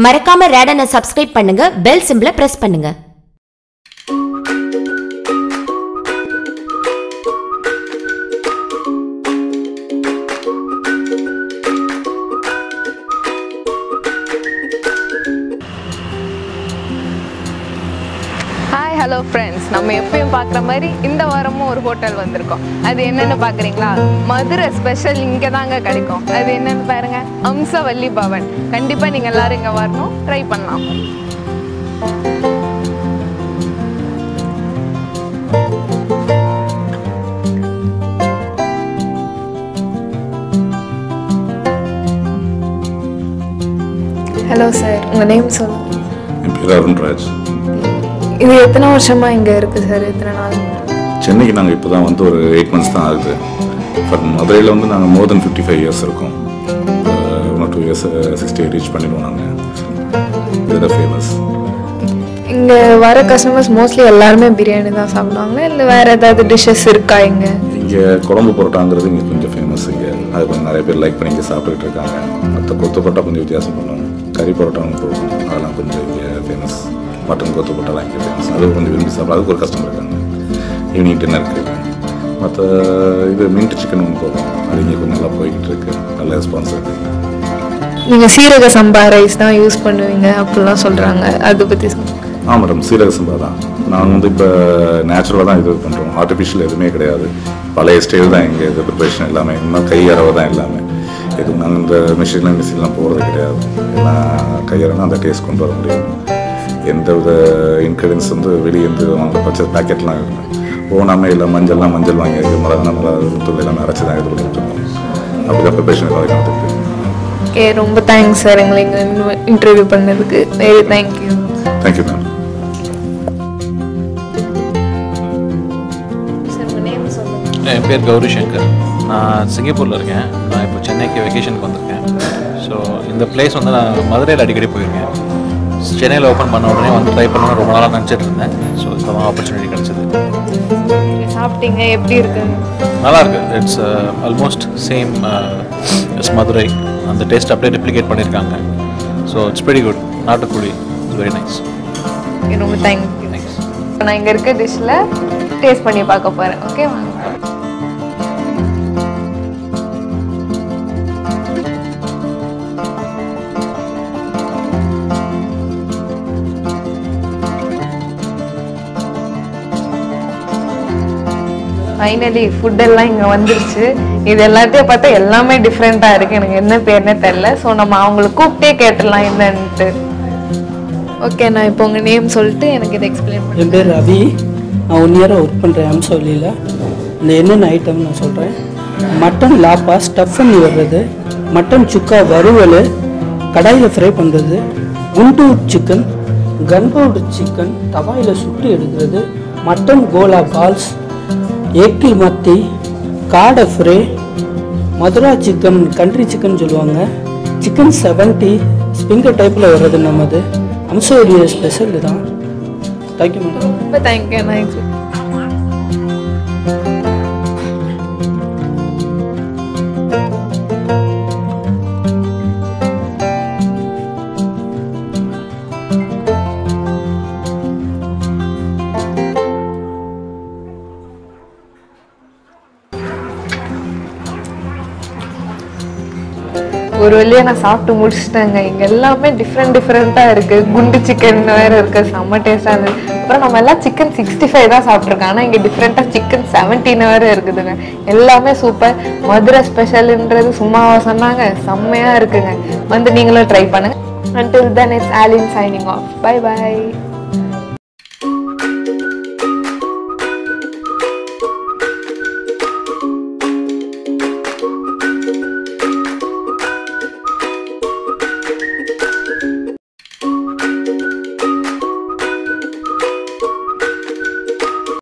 மறக்காம ரேடனை சப்ஸ்கிரைப் பண்ணுங்க பெல் சிம்பிளை பிரஸ் பண்ணுங்க ஹாய் ஹலோ ஃப்ரெண்ட்ஸ் நம்ம எப்பயும் பார்க்குற மாதிரி இந்த வாரமும் ஒரு ஹோட்டல் வந்திருக்கோம் அது என்னன்னு பார்க்குறீங்களா மதுரை ஸ்பெஷல் இங்கே தாங்க கிடைக்கும் அது என்னன்னு பாருங்க அம்சவல்லி பவன் கண்டிப்பாக நீங்கள் எல்லாரும் இங்கே வரணும் ட்ரை பண்ணலாம் ஹலோ சார் உங்கள் நேம் சொல்லுங்கள் என் பேர் அருண்ராஜ் இது எத்தனை வருஷமா இங்கே இருக்குது சார் எத்தனை நாள் சென்னைக்கு நாங்கள் இப்போ தான் வந்து ஒரு எயிட் மந்த்ஸ் தான் ஆகுது பட் மதுரையில் வந்து நாங்கள் more then fifty five years இருக்கோம் இன்னும் டூ இயர்ஸ் சிக்ஸ்டி ரீச் பண்ணிடுவோம் நாங்கள் இதுதான் ஃபேமஸ் இங்கே வர கஸ்டமர்ஸ் மோஸ்ட்லி எல்லாருமே பிரியாணி தான் சாப்பிடுவாங்களா இல்லை வேறு ஏதாவது டிஷ்ஷஸ் இருக்கா இங்கே இங்கே குழம்பு பரோட்டாங்கிறது இங்கே கொஞ்சம் ஃபேமஸ் இங்கே அது கொஞ்சம் நிறைய பேர் லைக் பண்ணி இங்கே சாப்பிட்டுட்டு இருக்காங்க மற்ற கொத்து பரோட்டா கொஞ்சம் வித்தியாசம் பண்ணுவோம் கறி பரோட்டாவும் போடுவோம் அதெல்லாம் கொஞ்சம் இங்கே ஃபேமஸ் மட்டன் கொத்து பரோட்டாலாம் இங்கே ஃபேமஸ் அது கொஞ்சம் விரும்பி சாப்பிட அதுக்கு ஒரு கஸ்டமர் இருக்காங்க ஈவினிங் டின்னருக்கு மற்ற இது மின்ட் சிக்கன் ஒன்று போடுவோம் அது இங்கே கொஞ்சம் நல்லா போய்கிட்டு இருக்கு நல்ல ரெஸ்பான்ஸ் இருக்குது நீங்கள் சீரக சம்பா ரைஸ் தான் யூஸ் பண்ணுவீங்க அப்படிலாம் சொல்கிறாங்க அதை பற்றி சொல்லுங்க ஆ மேடம் சீரக சம்பா தான் நாங்கள் வந்து இப்போ நேச்சுரலாக தான் இது பண்ணுறோம் ஆர்டிஃபிஷியல் எதுவுமே கிடையாது பழைய ஸ்டைல் தான் எங்கள் இது ப்ரிப்பரேஷன் எல்லாமே இன்னும் கையறவை தான் எல்லாமே எதுவும் நாங்கள் இந்த மிஷின்லாம் மிஷின்லாம் போகிறது கிடையாது எல்லாம் கையறனா அந்த டேஸ்ட் கொண்டு வர முடியும் எந்த வித இன்க்ரீடியன்ஸ் வந்து வெளியே இருந்து வாங்க பச்சை பேக்கெட்லாம் இருக்கும் ஓனாமே இல்லை மஞ்சள்லாம் மஞ்சள் வாங்கி இது மிளகானா மிளகா தூள் எல்லாமே அரைச்சி தான் இது பண்ணிட்டு இருக்கோம் அப்படி தான் ப்ரிப்பரேஷன் எல்லாம் நடந்துருக்கு ஓகே ரொம்ப தேங்க்ஸ் சார் எங்களை இங்கே இன்டர்வியூ பண்ணதுக்கு very thank you thank you ma'am sir உங்கள் நேம் சொல்லுங்கள் என் பேர் கௌரி சங்கர் நான் சிங்கப்பூரில் இருக்கேன் நான் இப்போ சென்னைக்கு வெக்கேஷனுக்கு வந்திருக்கேன் ஸோ இந்த பிளேஸ் வந்து நான் மதுரையில் அடிக்கடி போயிருக்கேன் சென்னையில் ஓப்பன் பண்ண உடனே வந்து ட்ரை பண்ணணும்னு ரொம்ப நாளாக நினச்சிட்டு இருந்தேன் ஸோ இப்போ தான் ஆப்பர்ச்சுனிட்டி கிடச்சிது சாப்பிட்டீங்க எப்படி இருக்கு நல்லா இருக்கு it's almost same as Madurai அந்த டேஸ்ட் அப்படியே ரெப்ளிகேட் பண்ணியிருக்காங்க ஸோ இட்ஸ் வெரி குட் நாட்டுக்குழி இட்ஸ் வெரி நைஸ் Okay, ரொம்ப தேங்க்யூ தேங்க்ஸ் நான் இங்கே இருக்க டிஷ்ஷில் டேஸ்ட் பண்ணி பார்க்க போகிறேன் ஓகே வாங்க ஃபைனலி ஃபுட்டெல்லாம் இங்கே வந்துருச்சு இது எல்லாத்தையும் பார்த்தா எல்லாமே டிஃப்ரெண்ட்டாக இருக்குது எனக்கு என்ன பேர்னே தெரில ஸோ நம்ம அவங்களுக்கு கூப்பிட்டே கேட்டுடலாம் என்னன்ட்டு ஓகே நான் இப்போ உங்கள் நேம் சொல்லிட்டு எனக்கு இதை எக்ஸ்பிளைன் பண்ணி என் பேர் ரவி நான் ஒன் இயராக ஒர்க் பண்ணுறேன் அம்சவல்லியில் இந்த என்னென்ன ஐட்டம் நான் சொல்கிறேன் மட்டன் லாப்பா ஸ்டஃப் பண்ணி வர்றது மட்டன் சுக்கா வறுவல் கடாயில் ஃப்ரை பண்ணுறது குண்டூர் சிக்கன் கன்பவுடர் சிக்கன் தவாயில் சுட்டு எடுக்கிறது மட்டன் கோலா பால்ஸ் ஏக்கில் மத்தி காடை ஃப்ரை மதுரா சிக்கன் கண்ட்ரி சிக்கன் சொல்லுவாங்க சிக்கன் செவன்ட்டி ஸ்பிங்கர் டைப்பில் வர்றது நம்மது அம்சவல்லிய ஸ்பெஷல் தான் தேங்க்யூ மேடம் ரொம்ப தேங்க்யூ நான் explain- ஒரு வழியாக நான் சாப்பிட்டு முடிச்சிட்டேங்க இங்கே எல்லாமே டிஃப்ரெண்ட் டிஃப்ரெண்ட்டாக இருக்குது குண்டு சிக்கன் வேறு இருக்குது செம்ம டேஸ்ட்டாக இருந்தது அப்புறம் நம்ம எல்லாம் சிக்கன் சிக்ஸ்டி ஃபைவ் தான் சாப்பிட்ருக்கோம் ஆனால் இங்கே டிஃப்ரெண்ட்டாக சிக்கன் செவன்டீன் வேறு இருக்குதுங்க எல்லாமே சூப்பர் மதுரை ஸ்பெஷல்ன்றது சும்மாவா சொன்னாங்க செம்மையாக இருக்குங்க வந்து நீங்களும் ட்ரை பண்ணுங்க until then it's Aline signing off bye bye